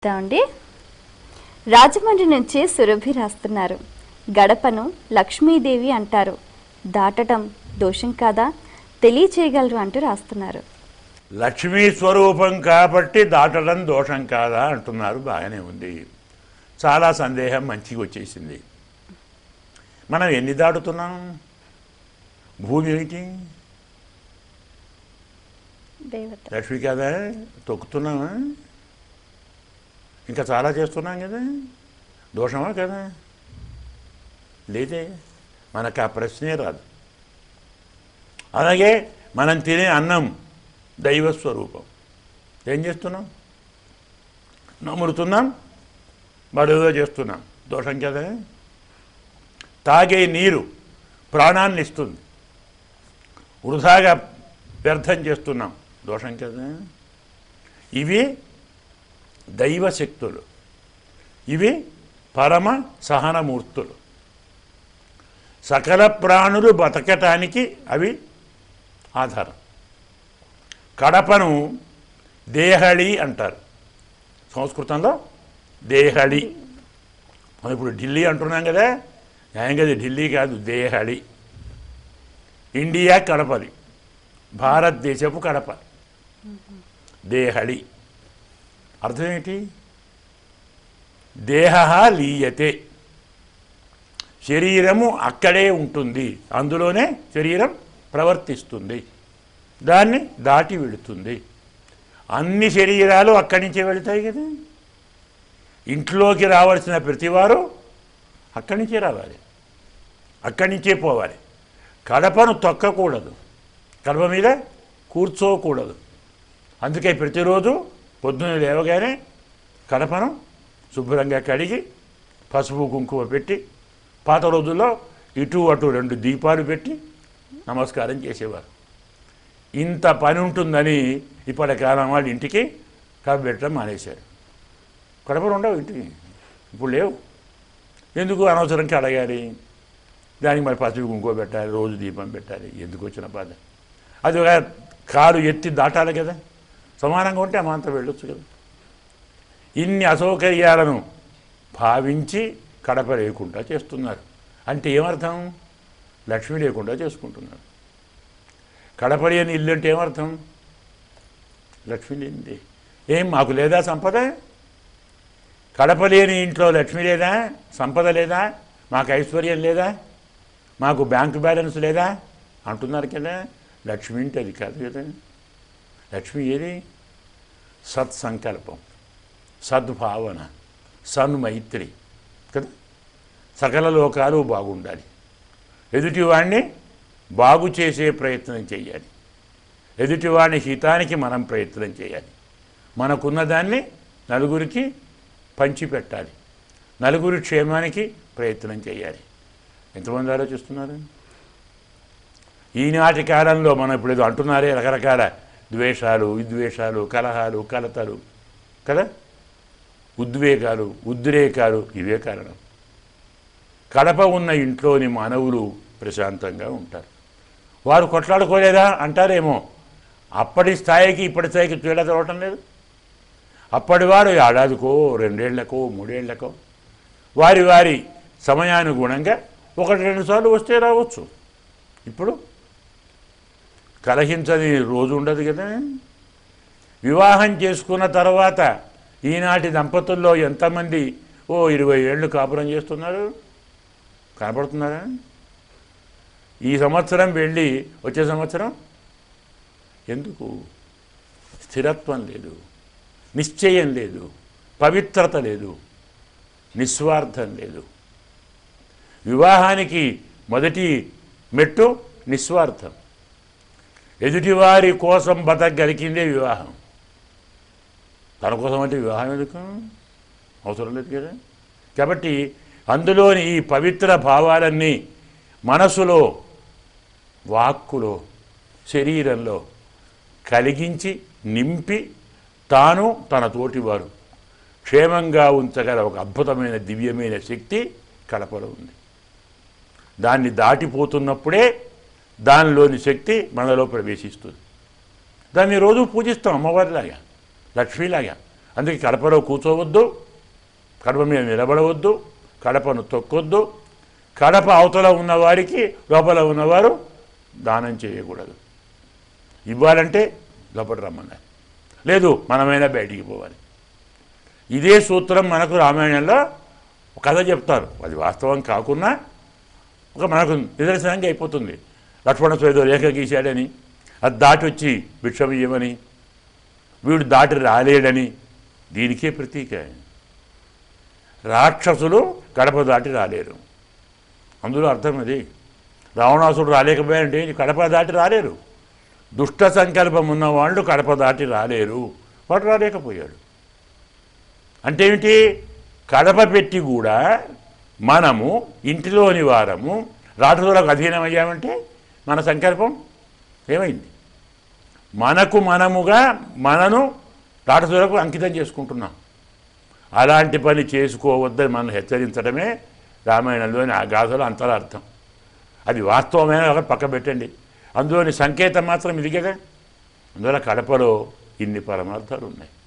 చూద్దామండి రాజమండ్రి నుంచి సురభి రాస్తున్నారు గడపను లక్ష్మీదేవి అంటారు దాటటం దోషం కాదా తెలియచేయగలరు అంటూ రాస్తున్నారు లక్ష్మీ స్వరూపం కాబట్టి దాటడం దోషం కాదా అంటున్నారు బాగానే ఉంది చాలా సందేహం మంచిగా వచ్చేసింది మనం ఎన్ని దాటుతున్నాం భూమి ఏమిటి దేవత లక్ష్మి కదా తొక్కుతున్నామా ఇంకా చాలా చేస్తున్నాం కదా దోషమా కదా లేదే మనకు ఆ ప్రశ్నే రాదు అలాగే మనం తినే అన్నం దైవ స్వరూపం ఏం చేస్తున్నాం నమురుతున్నాం బడుగా చేస్తున్నాం దోషం కదా తాగే నీరు ప్రాణాన్ని ఇస్తుంది వృధాగా వ్యర్థం చేస్తున్నాం దోషం కదా ఇవి దైవ శక్తులు ఇవి పరమ సహనమూర్తులు సకల ప్రాణులు బతకటానికి అవి ఆధారం కడపను దేహళి అంటారు సంస్కృతంలో దేహళి మనం ఇప్పుడు ఢిల్లీ అంటున్నాం కదా న్యాయం కదా ఢిల్లీ కాదు దేహళి ఇండియా కడపది భారతదేశపు కడప దేహళి అర్థం ఏంటి దేహ లీయతే శరీరము అక్కడే ఉంటుంది అందులోనే శరీరం ప్రవర్తిస్తుంది దాన్ని దాటి వెళుతుంది అన్ని శరీరాలు అక్కడి నుంచే వెళుతాయి కదా ఇంట్లోకి రావాల్సిన ప్రతివారు అక్కడి నుంచే రావాలి అక్కడి నుంచే పోవాలి కడపను తొక్కకూడదు కడప మీద కూర్చోకూడదు అందుకే ప్రతిరోజు పొద్దున్న లేవగానే కడపను శుభ్రంగా కడిగి పసుపు కుంకుమ పెట్టి పాత రోజుల్లో ఇటు అటు రెండు దీపాలు పెట్టి నమస్కారం చేసేవారు ఇంత పని ఉంటుందని ఇప్పటి కాలం వాళ్ళు ఇంటికి కడప పెట్టడం మానేశారు కడపలు ఉండవు ఇంటికి ఇప్పుడు లేవు ఎందుకు అనవసరం కడగాలి దానికి మరి పసుపు కుంకుమ పెట్టాలి రోజు దీపం పెట్టాలి ఎందుకు వచ్చిన బాధ అది ఒక కారు ఎత్తి దాటాలి కదా సమానంగా ఉంటే అమాంతం వెళ్ళొచ్చు కదా ఇన్ని అసౌకర్యాలను భావించి కడప లేకుండా చేస్తున్నారు అంటే ఏమర్థం లక్ష్మి లేకుండా చేసుకుంటున్నారు కడప లేని ఇల్లు అంటే ఏమర్థం లక్ష్మి లేనిది ఏం మాకు లేదా సంపద కడప లేని ఇంట్లో లక్ష్మి లేదా సంపద లేదా మాకు ఐశ్వర్యం లేదా మాకు బ్యాంకు బ్యాలెన్స్ లేదా అంటున్నారు కదా లక్ష్మి అంటే అది కాదు కదా లక్ష్మి ఏది సత్సంకల్పం సద్భావన సన్మైత్రి కదా సకల లోకాలు బాగుండాలి ఎదుటివాడిని బాగు చేసే ప్రయత్నం చేయాలి ఎదుటివాడిని హితానికి మనం ప్రయత్నం చేయాలి మనకున్న దాన్ని నలుగురికి పంచిపెట్టాలి నలుగురి క్షేమానికి ప్రయత్నం చేయాలి ఎంతమంది ఆలోచిస్తున్నారు ఈనాటి కాలంలో మనం ఇప్పుడు ఏదో అంటున్నారే రకరకాల ద్వేషాలు విద్వేషాలు కలహాలు కలతలు కదా ఉద్వేగాలు ఉద్రేకాలు ఇవే కారణం కడప ఉన్న ఇంట్లోని మానవులు ప్రశాంతంగా ఉంటారు వారు కొట్లాడుకోలేదా అంటారేమో అప్పటి స్థాయికి ఇప్పటి స్థాయికి తేడా చూడటం లేదు అప్పటి వారు ఏడాదికో రెండేళ్లకో మూడేళ్లకో వారి వారి సమయానుగుణంగా ఒకటి రెండు సార్లు వస్తే రావచ్చు ఇప్పుడు కలహించని రోజు ఉండదు కదా వివాహం చేసుకున్న తర్వాత ఈనాటి దంపతుల్లో ఎంతమంది ఓ ఇరవై ఏళ్ళు కాపురం చేస్తున్నారు కనపడుతున్నారా ఈ సంవత్సరం వెళ్ళి వచ్చే సంవత్సరం ఎందుకు స్థిరత్వం లేదు నిశ్చయం లేదు పవిత్రత లేదు నిస్వార్థం లేదు వివాహానికి మొదటి మెట్టు నిస్వార్థం ఎదుటివారి కోసం బతకగలిగిందే వివాహం తన కోసం అంటే వివాహం ఎందుకు అవసరం లేదు కదా కాబట్టి అందులోని ఈ పవిత్ర భావాలన్నీ మనసులో వాక్కులో శరీరంలో కలిగించి నింపి తాను తన తోటివారు క్షేమంగా ఉంచగల ఒక అద్భుతమైన దివ్యమైన శక్తి కడపలో ఉంది దాన్ని దాటిపోతున్నప్పుడే దానిలోని శక్తి మనలో ప్రవేశిస్తుంది దాన్ని రోజు పూజిస్తాం అమ్మవారిలాగా లక్ష్మీలాగా అందుకే కడపలో కూర్చోవద్దు కడప మీద నిలబడవద్దు కడపను తొక్కొద్దు కడప అవతల ఉన్నవారికి లోపల ఉన్నవారు దానం చేయకూడదు ఇవ్వాలంటే లోపల రమ్మన్నారు లేదు మనమైనా బయటికి పోవాలి ఇదే సూత్రం మనకు రామాయణంలో ఒక కథ చెప్తారు అది వాస్తవం కాకున్నా ఒక మనకు నిదర్శనంగా అయిపోతుంది లక్ష్మణ స్వేదో రేఖ గీశాడని అది దాటి వచ్చి భిక్షం ఇయ్యమని వీడు దాటి రాలేడని దీనికే ప్రతీక రాక్షసులు గడప దాటి రాలేరు అందులో అర్థం అది రావణాసుడు రాలేకపోయాడంటే కడప దాటి రాలేరు దుష్ట సంకల్పం ఉన్న వాళ్ళు కడప దాటి రాలేరు వాడు రాలేకపోయాడు అంటే ఏమిటి కడప పెట్టి కూడా మనము ఇంటిలోని వారము రాక్షసులకు అధీనమయ్యామంటే మన సంకల్పం ఏమైంది మనకు మనముగా మనను రాక్షసులకు అంకితం చేసుకుంటున్నాం అలాంటి పని చేసుకోవద్దని మనం హెచ్చరించడమే రామాయణంలోని ఆ గాథలో అంతరార్థం అది వాస్తవమైన ఒకటి పక్క పెట్టండి అందులోని సంకేతం మాత్రం ఇది కదా అందువల్ల కడపలో ఇన్ని పరమార్థాలు ఉన్నాయి